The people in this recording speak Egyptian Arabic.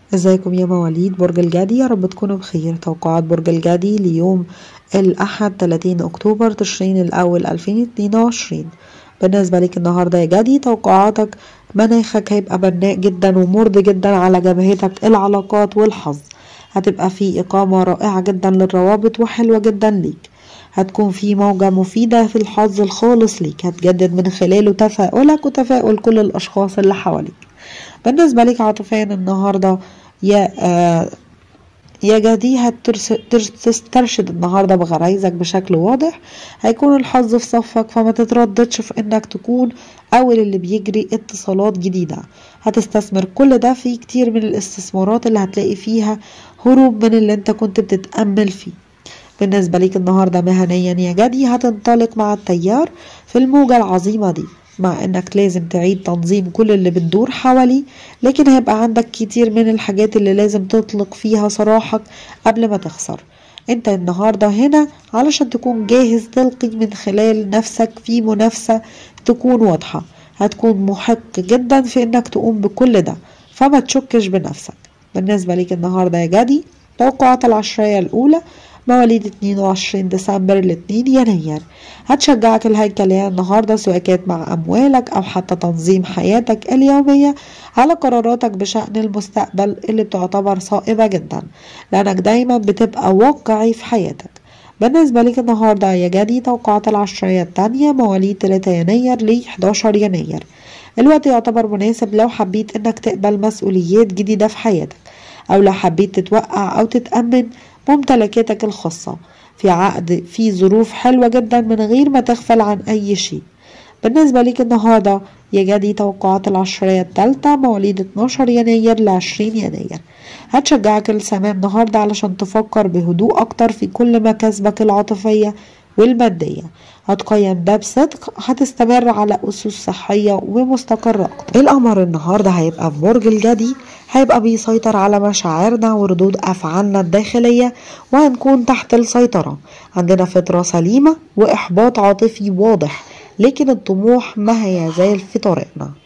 ازيكم يا مواليد برج الجدي يا رب تكونوا بخير توقعات برج الجدي ليوم الأحد 30 أكتوبر تشرين الأول 2022 بالنسبة لك النهاردة يا جدي توقعاتك مناخك هيبقى بناء جدا ومرضي جدا على جبهتك العلاقات والحظ هتبقى في إقامة رائعة جدا للروابط وحلوة جدا ليك هتكون في موجة مفيدة في الحظ الخالص ليك هتجدد من خلاله تفاؤلك وتفاؤل كل الأشخاص اللي حواليك بالنسبة لك عاطفيا النهاردة يا آه يا جدي هتسترشد النهاردة بغرايزك بشكل واضح هيكون الحظ في صفك فما تترددش في انك تكون اول اللي بيجري اتصالات جديدة هتستثمر كل ده في كتير من الاستثمارات اللي هتلاقي فيها هروب من اللي انت كنت بتتأمل فيه بالنسبة ليك النهاردة مهنيا يا جدي هتنطلق مع التيار في الموجة العظيمة دي مع انك لازم تعيد تنظيم كل اللي بتدور حواليه لكن هيبقى عندك كتير من الحاجات اللي لازم تطلق فيها سراحك قبل ما تخسر انت النهاردة هنا علشان تكون جاهز تلقي من خلال نفسك في منافسة تكون واضحة هتكون محق جدا في انك تقوم بكل ده فما تشكش بنفسك بالنسبة ليك النهاردة يا جدي توقعات العشرية الأولى مواليد 22 ديسمبر ل 2 يناير هتشجعك الهيكلية النهاردة سواء كانت مع أموالك أو حتى تنظيم حياتك اليومية على قراراتك بشأن المستقبل اللي بتعتبر صائبة جدا لأنك دايما بتبقى واقعي في حياتك بالنسبة لك النهاردة يا جدي توقعات العشرية التانية مواليد 3 يناير ل 11 يناير الوقت يعتبر مناسب لو حبيت انك تقبل مسؤوليات جديدة في حياتك او لو حبيت تتوقع او تتأمن ممتلكاتك الخاصة في عقد في ظروف حلوة جدا من غير ما تغفل عن أي شيء بالنسبة ليك النهاردة يا جدي توقعات العشرية التالتة مواليد 12 يناير ل 20 يناير هتشجعك السماء النهاردة علشان تفكر بهدوء أكتر في كل مكاسبك العاطفية والمادية هتقيم ده بصدق هتستمر على أسس صحية ومستقرة أكتر القمر النهاردة هيبقى في برج الجدي هيبقى بيسيطر على مشاعرنا وردود أفعالنا الداخلية وهنكون تحت السيطرة عندنا فطرة سليمة وإحباط عاطفي واضح لكن الطموح ما هيزال في طريقنا